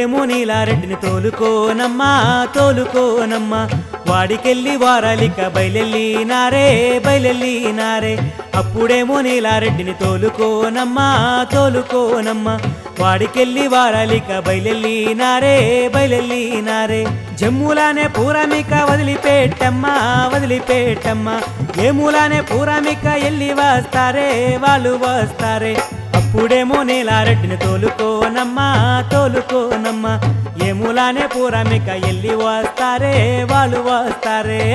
అప్పుడేమో నీలారెడ్డిని తోలుకోనమ్మా తోలుకోనమ్మా వాడికెళ్ళి వారాలిక బయలెళ్ళినారే బయలెళ్ళినారే అప్పుడేమో నీలారెడ్డిని తోలుకోనమ్మా తోలుకోనమ్మా వాడికెళ్ళి వారాలిక బయలెళ్ళినారే బయలెళ్ళినారే జమ్ములానే పూరమిక వదిలిపెట్టమ్మా వదిలిపెట్టమ్మా ఏములానే పూరమిక ఎల్లి వస్తారే వాళ్ళు వస్తారే అప్పుడేమో నీలారెడ్డిని తోలుకోనమ్మా తోలుకోనమ్మా ఏములానే పూరమిక ఎల్లి వస్తారే వాళ్ళు వస్తారే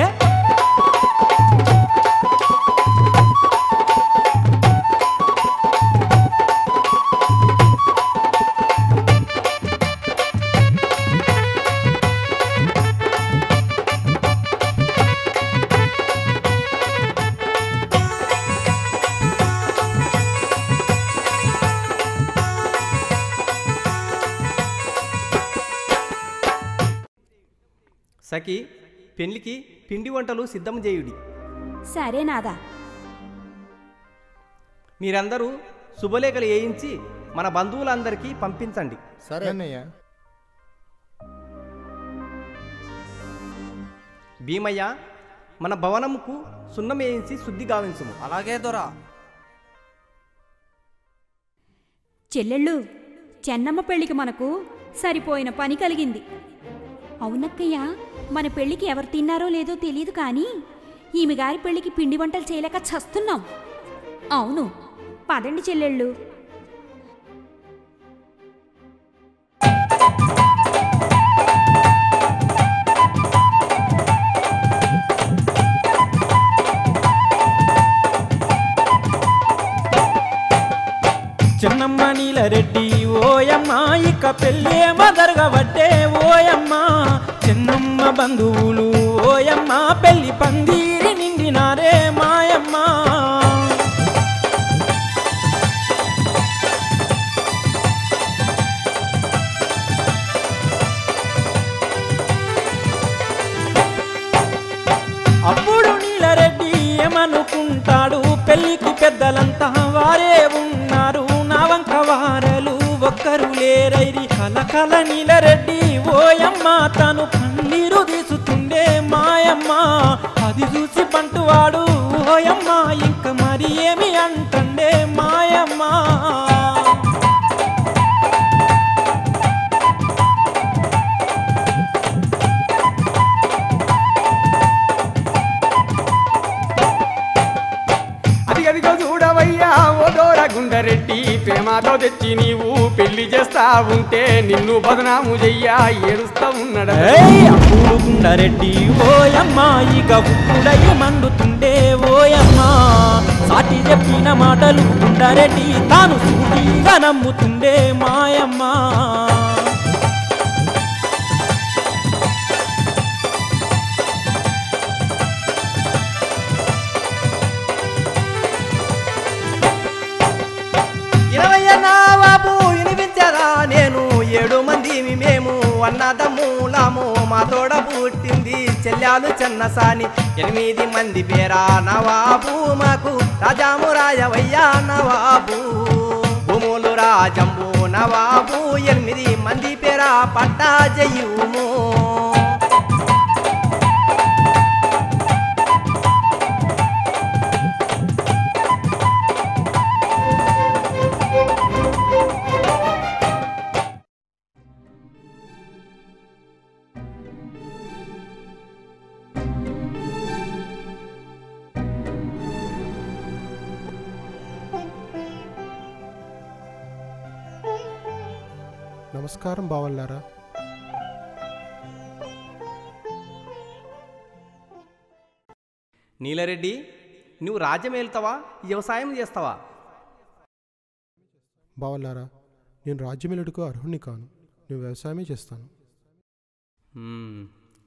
సఖి పెళ్లికి పిండి వంటలు సిద్ధం చేయుడి సరే నాదా మీరందరూ శుభలేఖలు వేయించి మన బంధువులందరికీ పంపించండి సరే అన్నయ్య భీమయ్య మన భవనముకు సున్నం వేయించి శుద్ధి గావించుము అలాగే దొరా చెల్లెళ్ళు చెన్నమ్మ పెళ్లికి మనకు సరిపోయిన పని కలిగింది అవునక్కయ్య మన పెళ్లికి ఎవరు తిన్నారో లేదో తెలియదు కానీ ఈమె గారి పెళ్లికి పిండి వంటలు చేయలేక చస్తున్నాం అవును పదండి చెల్లెళ్ళు చిన్నమ్మ నీలరెడ్డి ఓయమ్మ ఇక పెళ్ళేమ జరగబట్టే ఓయమ్మ చిన్నమ్మ బంధువులు ఓయమ్మ పెళ్లి పందిరి నిండినారే మాయమ్మ అప్పుడు నీలరెడ్డి ఏమనుకుంటాడు పెళ్లికి పెద్దలంతా వారే ఉన్నారు నా వంక వారలు ఒక్కరు లేరైరి కలకల నీలరెడ్డి ఓయమ్మ తను కన్నీరు తీసుతుండే మాయమ్మ అది చూసి పంటువాడు ఓయమ్మ ఇంక మరి ఏమి అంటుండే మాయమ్మ అదిగదిగో చూడవయ్యా ఓ దోర గుండరెడ్డి ప్రేమతో తెచ్చి నీవు పెళ్లి చేస్తా ఉంటే నిన్ను బదనాము చెయ్యా ఏడుస్తా ఉన్నాడు ఏయ్ అప్పుడు గుండారెడ్డి ఓయమ్మ ఇక ఉప్పుడై మండుతుండే ఓయమ్మ సాటి చెప్పిన మాటలు గుండారెడ్డి తాను సూటిగా నమ్ముతుండే మాయమ్మ ఇరవై బాబు వినిపించరా నేను ఏడు మంది మేము అన్నదమ్ములాము మా తోడ పుట్టింది చెల్లాలు చెన్నసాని ఎనిమిది మంది పేరా నవాబు మాకు రాజాము రాజవయ్యా నవాబు భూములు రాజంబు నవాబు ఎనిమిది మంది పేరా పట్టా జయ్యుము నమస్కారం బావల్లారా నీలరెడ్డి నువ్వు రాజ్యం వెళ్తావా వ్యవసాయం చేస్తావా బావల్లారా నేను రాజ్యమేలుడుకు అర్హుణ్ణి కాను నేను వ్యవసాయమే చేస్తాను మ్మ్.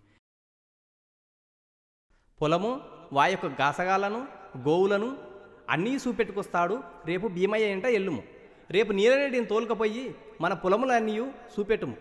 పొలము వా యొక్క గాసగాలను గోవులను అన్నీ చూపెట్టుకొస్తాడు రేపు భీమయ్య ఎంట ఎల్లుము రేపు నీలరెడ్డిని తోలుకపోయి మన పొలములన్నీ చూపెట్టుము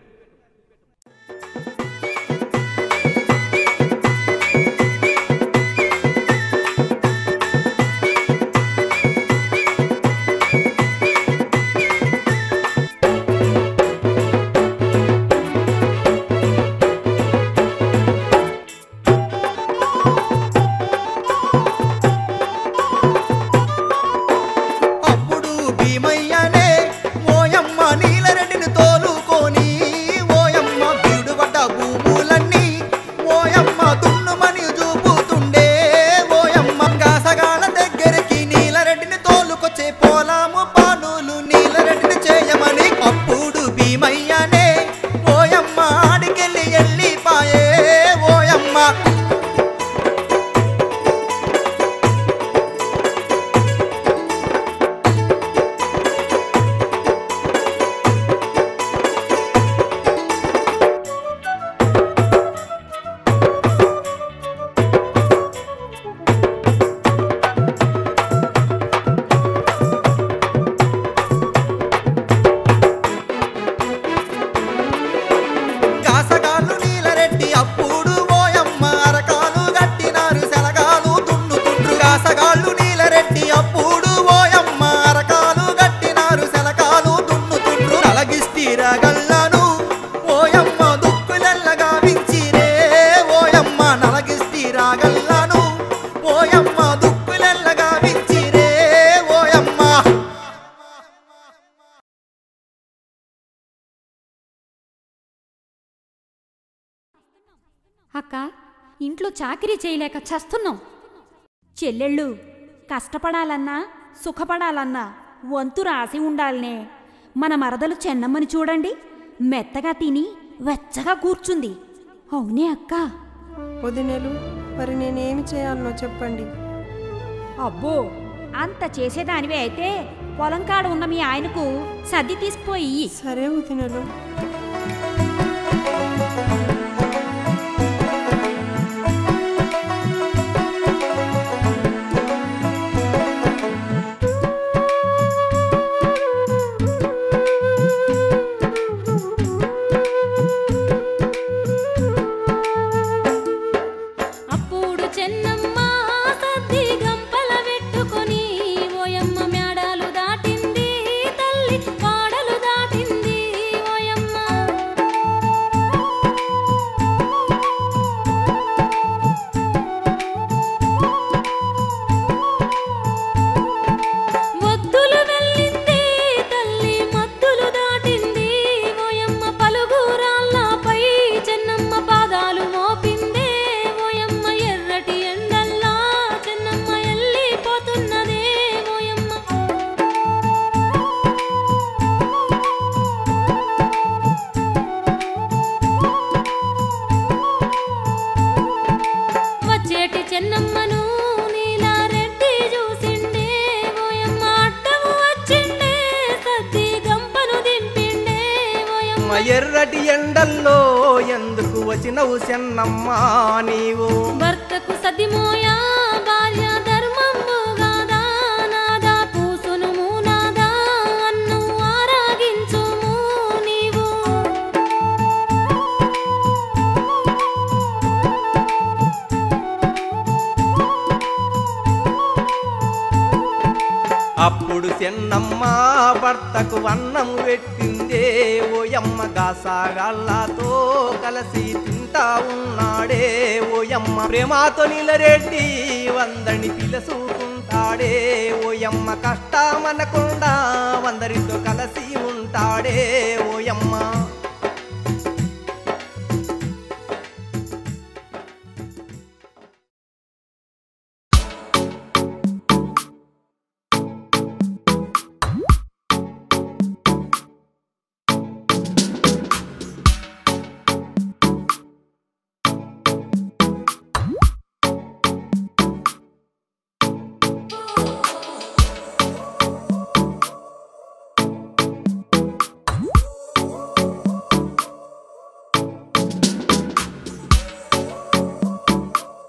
అక్క ఇంట్లో చాకరీ చేయలేక చస్తున్నాం చెల్లెళ్ళు కష్టపడాలన్నా సుఖపడాలన్నా వంతు రాసి ఉండాలనే మన మరదలు చెన్నమ్మని చూడండి మెత్తగా తిని వెచ్చగా కూర్చుంది అవునే అక్క వదినేలు మరి నేనేమి చేయాలనో చెప్పండి అబ్బో అంత చేసేదానివే అయితే పొలం కాడ ఉన్న మీ ఆయనకు సర్ది తీసుకుపోయి ఇయ్యి. సరే వదినేలు అప్పుడు చెన్నమ్మ సద్ది గంపల పెట్టుకొని ఓయమ్మ మేడాలు దాటింది తల్లి పాడలు దాటింది ఓయమ్మ వద్దులు వెళ్ళింది తల్లి మద్దులు దాటింది ఓయమ్మ పలుగురాళ్ళపై చెన్నమ్మ పాదాలు మోపిందే ఓయమ్మ ఎర్రటి ఎండల్లా చెన్నమ్మ వెళ్ళిపోతున్నదే ఓయమ్మ వచ్చేటి చెన్నమ్మను నీలారెడ్డి చూసిండే ఓయమ్మ అడ్డము వచ్చిండే సద్ది గంపను దింపిండే ఓయమ్మ మా ఎర్రటి ఎండల్లో ఎందుకు వచ్చినవు చెన్నమ్మ నీవు భర్తకు సదిమోయా భార్య ధర్మంబు గాదా నాదా పూసును మూనాదా అన్ను ఆరాగించుము నీవు అప్పుడు చెన్నమ్మ భర్తకు అన్నం పెట్టిందే ఓయమ్మ గాసాగాళ్ళతో కలిసి తింటా ఉన్నాడే ఓయమ్మ ప్రేమాతో నిలరెడ్డి వందని పిలసుకుంటాడే ఓయమ్మ కష్టమనకుండా వందరితో కలిసి ఉంటాడే ఓయమ్మ